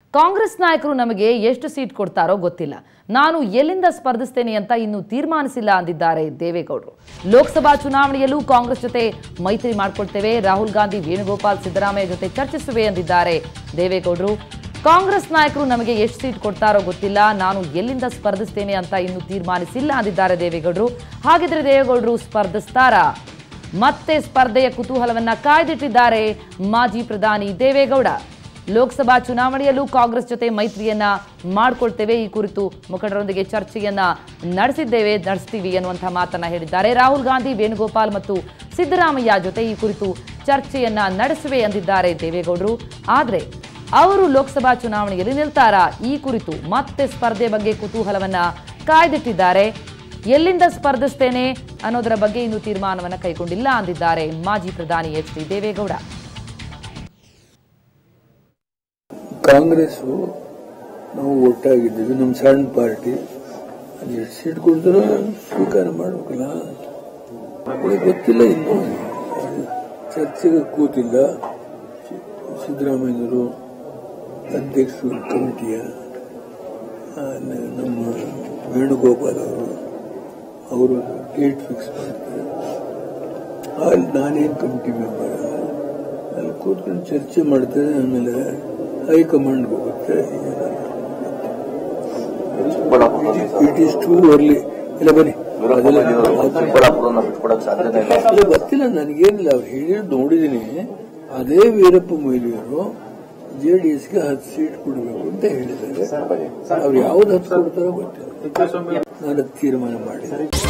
ಕಾಂಗ್ರೆಸ್ ನಾಯಕರು ನಮಗೆ ಎಷ್ಟು ಸೀಟ್ ಕೊಡ್ತಾರೋ ಗೊತ್ತಿಲ್ಲ ನಾನು ಎಲ್ಲಿಂದ ಸ್ಪರ್ಧಿಸ್ತೇನೆ ಅಂತ ಇನ್ನೂ ತೀರ್ಮಾನಿಸಿಲ್ಲ ಅಂದಿದ್ದಾರೆ ದೇವೇಗೌಡರು ಲೋಕಸಭಾ ಚುನಾವಣೆಯಲ್ಲೂ ಕಾಂಗ್ರೆಸ್ ಜೊತೆ ಮೈತ್ರಿ ಮಾಡ್ಕೊಳ್ತೇವೆ ರಾಹುಲ್ ಗಾಂಧಿ ವೇಣುಗೋಪಾಲ್ ಸಿದ್ದರಾಮಯ್ಯ ಜೊತೆ ಚರ್ಚಿಸುವೆ ಅಂದಿದ್ದಾರೆ ದೇವೇಗೌಡರು ಕಾಂಗ್ರೆಸ್ ನಾಯಕರು ನಮಗೆ ಎಷ್ಟು ಸೀಟ್ ಕೊಡ್ತಾರೋ ಗೊತ್ತಿಲ್ಲ ನಾನು ಎಲ್ಲಿಂದ ಸ್ಪರ್ಧಿಸ್ತೇನೆ ಅಂತ ಇನ್ನೂ ತೀರ್ಮಾನಿಸಿಲ್ಲ ಅಂದಿದ್ದಾರೆ ದೇವೇಗೌಡರು ಹಾಗಿದ್ರೆ ದೇವೇಗೌಡರು ಸ್ಪರ್ಧಿಸ್ತಾರಾ ಮತ್ತೆ ಸ್ಪರ್ಧೆಯ ಕುತೂಹಲವನ್ನ ಕಾಯ್ದಿಟ್ಟಿದ್ದಾರೆ ಮಾಜಿ ಪ್ರಧಾನಿ ದೇವೇಗೌಡ ಲೋಕಸಭಾ ಚುನಾವಣೆಯಲ್ಲೂ ಕಾಂಗ್ರೆಸ್ ಜೊತೆ ಮೈತ್ರಿಯನ್ನ ಮಾಡ್ಕೊಳ್ತೇವೆ ಈ ಕುರಿತು ಮುಖಂಡರೊಂದಿಗೆ ಚರ್ಚೆಯನ್ನ ನಡೆಸಿದ್ದೇವೆ ನಡೆಸ್ತೀವಿ ಅನ್ನುವಂತಹ ಮಾತನ್ನ ಹೇಳಿದ್ದಾರೆ ರಾಹುಲ್ ಗಾಂಧಿ ವೇಣುಗೋಪಾಲ್ ಮತ್ತು ಸಿದ್ದರಾಮಯ್ಯ ಜೊತೆ ಈ ಕುರಿತು ಚರ್ಚೆಯನ್ನ ನಡೆಸುವೆ ಎಂದಿದ್ದಾರೆ ದೇವೇಗೌಡರು ಆದ್ರೆ ಅವರು ಲೋಕಸಭಾ ಚುನಾವಣೆಯಲ್ಲಿ ನಿಲ್ತಾರಾ ಈ ಕುರಿತು ಮತ್ತೆ ಸ್ಪರ್ಧೆ ಬಗ್ಗೆ ಕುತೂಹಲವನ್ನ ಕಾಯ್ದಿಟ್ಟಿದ್ದಾರೆ ಎಲ್ಲಿಂದ ಸ್ಪರ್ಧಿಸ್ತೇನೆ ಅನ್ನೋದರ ಬಗ್ಗೆ ಇನ್ನೂ ತೀರ್ಮಾನವನ್ನು ಕೈಗೊಂಡಿಲ್ಲ ಅಂದಿದ್ದಾರೆ ಮಾಜಿ ಪ್ರಧಾನಿ ಎಚ್ ಡಿ ದೇವೇಗೌಡ ಕಾಂಗ್ರೆಸ್ ನಾವು ಒಟ್ಟಾಗಿದ್ದೀವಿ ನಮ್ಮ ಸಣ್ಣ ಪಾರ್ಟಿ ಅದು ಎಷ್ಟು ಸೀಟ್ ಕೊಡ್ತಾರೋ ಸ್ವೀಕಾರ ಮಾಡ್ಬೇಕಲ್ಲ ಅವಳಿಗೆ ಗೊತ್ತಿಲ್ಲ ಇನ್ನು ಚರ್ಚೆಗೆ ಕೂತಿಲ್ಲ ಸಿ- ಸಿದ್ದರಾಮಯ್ಯನವರು ಅಧ್ಯಕ್ಷರು ಕಮಿಟಿಯ ಆ, ನ- ನಮ್ಮ ವೇಣುಗೋಪಾಲ್ ಅವರು ಅವರು ಡೇಟ್ ಫಿಕ್ಸ್ ಮಾಡ್ತಾರೆ ಅಲ್ಲಿ ನಾನೇನು ಕಮಿಟಿ ಮೆಂಬರ್ ಅಲ್ಲಿ ಕೂತ್ಕೊಂಡು ಚರ್ಚೆ ಮಾಡ್ತಾರೆ ಆಮೇಲೆ ಹೈಕಮಾಂಡ್ ಹೋಗುತ್ತೆ ಇಟ್ ಈಸ್ ಟೂ ಅರ್ಲಿ ಇಲ್ಲ ಬನ್ನಿ ಅದೆಲ್ಲ ಚಿಕ್ಕಬಳ್ಳಾಪುರನ ಬಿಟ್ಕೊಡಕ್ ಸಾಧ್ಯತೆ ಇಲ್ಲ ಇಲ್ಲ, ಗೊತ್ತಿಲ್ಲ ನನಗೇನಿಲ್ಲ ಅವ್ರು ಹೇಳಿದ್ ನೋಡಿದೀನಿ ಅದೇ ವೀರಪ್ಪ ಮೊಯ್ಲಿಯವರು ಜೆಡಿಎಸ್ಗೆ ಹತ್ತು ಸೀಟ್ ಕೊಡಬೇಕು ಅಂತ ಹೇಳಿದ್ದಾರೆ ಅವ್ರು ಯಾವ್ದು ಹತ್ತು ಕೊಡ್ತಾರೋ ಗೊತ್ತಿಲ್ಲ ನಾನು ತೀರ್ಮಾನ ಮಾಡಿದ್ದಾರೆ